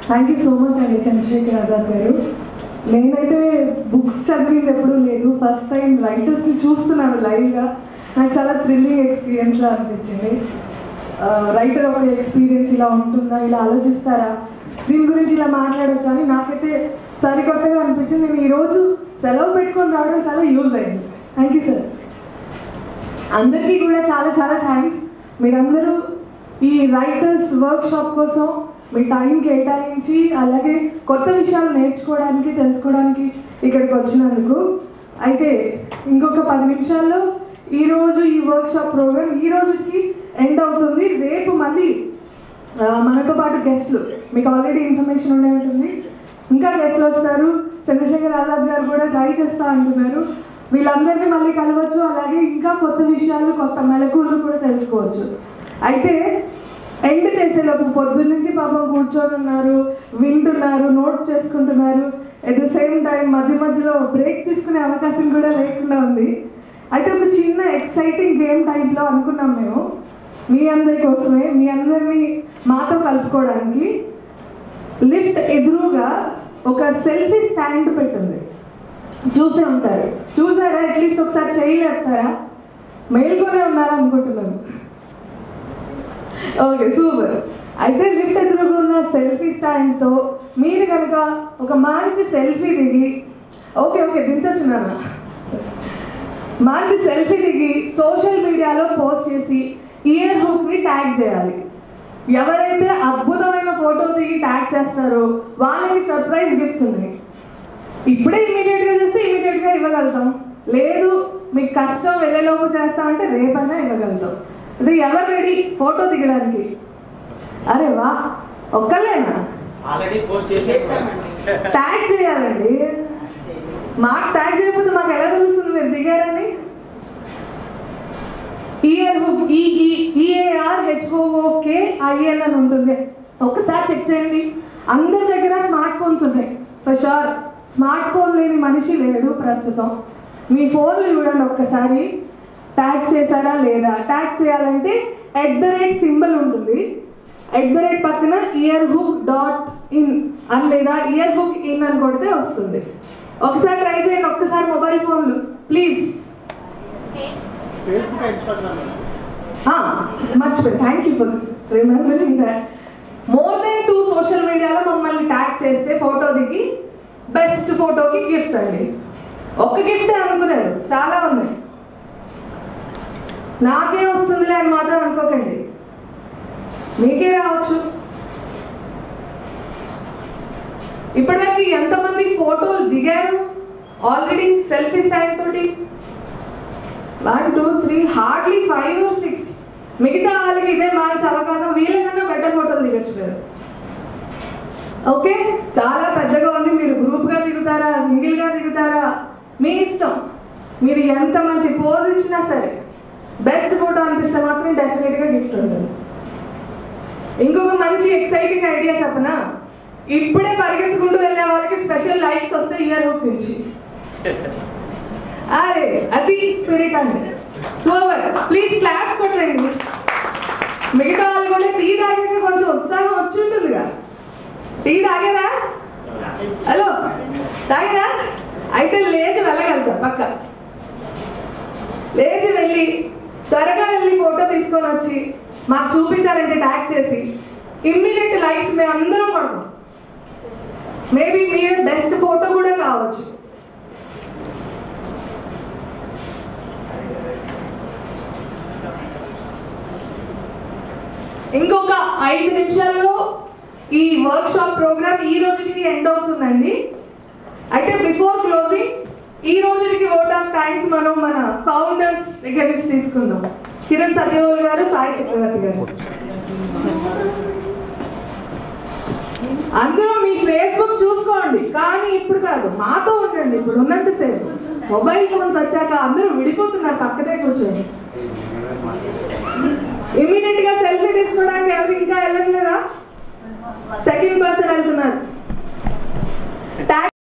thank you so much అండి చంద్రశేఖర్ ఆజాద్ గారు నేనైతే బుక్స్ చదివింది ఎప్పుడూ లేదు ఫస్ట్ టైం రైటర్స్ని చూస్తున్నాను లైవ్గా నాకు చాలా థ్రిల్లింగ్ ఎక్స్పీరియన్స్లా అనిపించింది రైటర్ ఒక ఎక్స్పీరియన్స్ ఇలా ఉంటుందా ఇలా ఆలోచిస్తారా దీని గురించి ఇలా మాట్లాడొచ్చా అని నాకైతే సరికొత్తగా అనిపించింది నేను ఈరోజు సెలవు పెట్టుకొని రావడం చాలా యూజ్ అయింది థ్యాంక్ యూ సార్ అందరికీ కూడా చాలా చాలా థ్యాంక్స్ మీరందరూ ఈ రైటర్స్ వర్క్ షాప్ కోసం మీ టైం కేటాయించి అలాగే కొత్త విషయాలు నేర్చుకోవడానికి తెలుసుకోవడానికి ఇక్కడికి వచ్చినందుకు అయితే ఇంకొక పది నిమిషాల్లో ఈరోజు ఈ వర్క్ షాప్ ప్రోగ్రామ్ ఈ రోజుకి ఎండ్ అవుతుంది రేపు మళ్ళీ ఆ, మనతో పాటు గెస్ట్లు మీకు ఆల్రెడీ ఇన్ఫర్మేషన్ ఉండే ఉంటుంది ఇంకా గెస్ట్లు వస్తారు చంద్రశేఖర్ ఆజాద్ గారు కూడా ట్రై చేస్తా అంటున్నారు వీళ్ళందరినీ మళ్ళీ కలవచ్చు అలాగే ఇంకా కొత్త విషయాలు కొత్త మెలకువలు కూడా తెలుసుకోవచ్చు అయితే ఎండ్ చేసేలోపు పొద్దున్న నుంచి పాపం కూర్చొని ఉన్నారు వింటున్నారు నోట్ చేసుకుంటున్నారు ఎట్ ద సేమ్ టైం మధ్య మధ్యలో బ్రేక్ తీసుకునే అవకాశం కూడా లేకుండా ఉంది అయితే ఒక చిన్న ఎక్సైటింగ్ గేమ్ టైప్లో అనుకున్నాం మేము మీ అందరి కోసమే మీ అందరినీ మాతో కలుపుకోవడానికి లిఫ్ట్ ఎదురుగా ఒక సెల్ఫీ స్టాండ్ పెట్టింది చూసే ఉంటారు చూసారా అట్లీస్ట్ ఒకసారి చేయి లేపుతారా మేల్కొనే ఉన్నారా అనుకుంటున్నాను ఓకే సూపర్ అయితే లిఫ్ట్ ఎదురుగా ఉన్న సెల్ఫీ స్టాండ్తో మీరు కనుక ఒక మంచి సెల్ఫీ దిగి ఓకే ఓకే దించొచ్చు నాన్న మంచి సెల్ఫీ దిగి సోషల్ మీడియాలో పోస్ట్ చేసి ఇయర్ హుక్ని ట్యాగ్ చేయాలి ఎవరైతే అద్భుతమైన ఫోటో దిగి ట్యాగ్ చేస్తారో వాళ్ళకి సర్ప్రైజ్ గిఫ్ట్స్ ఉన్నాయి ఇప్పుడే ఇమీడియట్గా చేస్తే ఇమీడియట్గా ఇవ్వగలుగుతాం లేదు మీకు కష్టం వెళ్ళేలోపు చేస్తామంటే రేపైనా ఇవ్వగలుగుతాం ఇది ఎవరు రెడీ ఫోటో దిగడానికి అరే వా ఒక్కళ్ళేనా ఆల్రెడీ పోస్ట్ చేసాము ట్యాగ్ చేయాలండి మాకు ట్యాగ్ చేయకపోతే మాకు ఎలా తెలుస్తుంది మీరు దిగారని ear hook EAR HOOK IN అని ఉంటుంది ఒక్కసారి చెక్ చేయండి అందరి దగ్గర స్మార్ట్ ఫోన్స్ ఉన్నాయి ఫర్ షూర్ స్మార్ట్ ఫోన్ లేని మనిషి లేడు ప్రస్తుతం మీ ఫోన్లు చూడండి ఒక్కసారి ట్యాగ్ చేశారా లేదా ట్యాగ్ చేయాలంటే ఎట్ ద రేట్ సింబల్ ఉంటుంది ఎట్ ద రేట్ పక్కన ఇయర్ హుక్ డాట్ ఇన్ అని లేదా ఇయర్ హుక్ ఇన్ అని కొడితే వస్తుంది ఒకసారి ట్రై చేయండి ఒక్కసారి మొబైల్ ఫోన్లు ప్లీజ్ ఫేస్బుక్ ఇన్స్టాగ్రామ్ మర్చిపోయి thank you for remembering that more then two social మీడియాలో మమ్మల్ని ట్యాగ్ చేస్తే ఫోటో దిగి బెస్ట్ ఫోటోకి గిఫ్ట్ అండి ఒక్క గిఫ్ట్ అనుకున్నారు చాలా ఉన్నాయి నాకే వస్తుందిలే అని మాత్రం అనుకోకండి మీకే రావచ్చు ఇప్పటివరకు ఎంతమంది ఫోటోలు దిగారు ఆల్రెడీ సెల్ఫీ స్టాండ్ తోటి one two three hardly five or six మిగతా వాళ్ళకి ఇదే మంచి అవకాశం వీళ్ళకన్నా బెటర్ ఫోటోలు దిగచ్చు మీరు ఓకే చాలా పెద్దగా ఉంది మీరు గ్రూప్గా దిగుతారా సింగిల్గా దిగుతారా మీ ఇష్టం మీరు ఎంత మంచి పోజ్ ఇచ్చినా సరే బెస్ట్ ఫోటో అనిపిస్తే మాత్రం డెఫినెట్గా గిఫ్ట్ ఉంటుంది ఇంకొక మంచి ఎక్సైటింగ్ ఐడియా చెప్పనా ఇప్పుడే పరిగెత్తుకుంటూ వెళ్ళే వాళ్ళకి స్పెషల్ లైక్స్ వస్తాయి ఇయర్ హుక్ నుంచి అరే అది స్పిరిట్ అండి సూపర్ ప్లీజ్ క్లాప్స్ కొట్టండి మిగతా వాళ్ళు కూడా టీ తాగాక కొంచెం ఉత్సాహం వచ్చి ఉంటుందిగా టీ తాగారా హలో తాగారా అయితే లేచి వెళ్ళగలుగుతా పక్క లేచి వెళ్ళి త్వరగా వెళ్ళి ఫోటో తీసుకొని వచ్చి మాకు చూపించారంటే ట్యాగ్ చేసి ఇమ్మీడియట్ లైక్స్ మేము అందరం కొడతాం మేబీ మీరే బెస్ట్ ఫోటో కూడా కావచ్చు ఇంకొక ఐదు నిమిషాల్లో ఈ వర్క్ షాప్ ప్రోగ్రామ్ ఈ రోజుకి ఎండ్ అవుతుందండి అయితే బిఫోర్ క్లోజింగ్ ఈ రోజుకి ఓట్ ఆఫ్ థ్యాంక్స్ మనం మన ఫౌండర్స్ దగ్గర నుంచి తీసుకుందాం కిరణ్ సత్యవల్ గారు సాయి చక్రవర్తి గారు అందరూ మీ ఫేస్బుక్ చూసుకోండి కానీ ఇప్పుడు కాదు మాతో ఉండండి ఇప్పుడు ఉన్నంతసేపు మొబైల్ ఫోన్స్ వచ్చాక అందరూ విడిపోతున్నారు పక్కనే కూర్చొని ఇమీడియట్ గా సెల్ఫీ తీసుకోవడానికి ఎవరు ఇంకా వెళ్ళట్లేదా సెకండ్ పర్సన్ వెళ్తున్నారు ట్యాగ్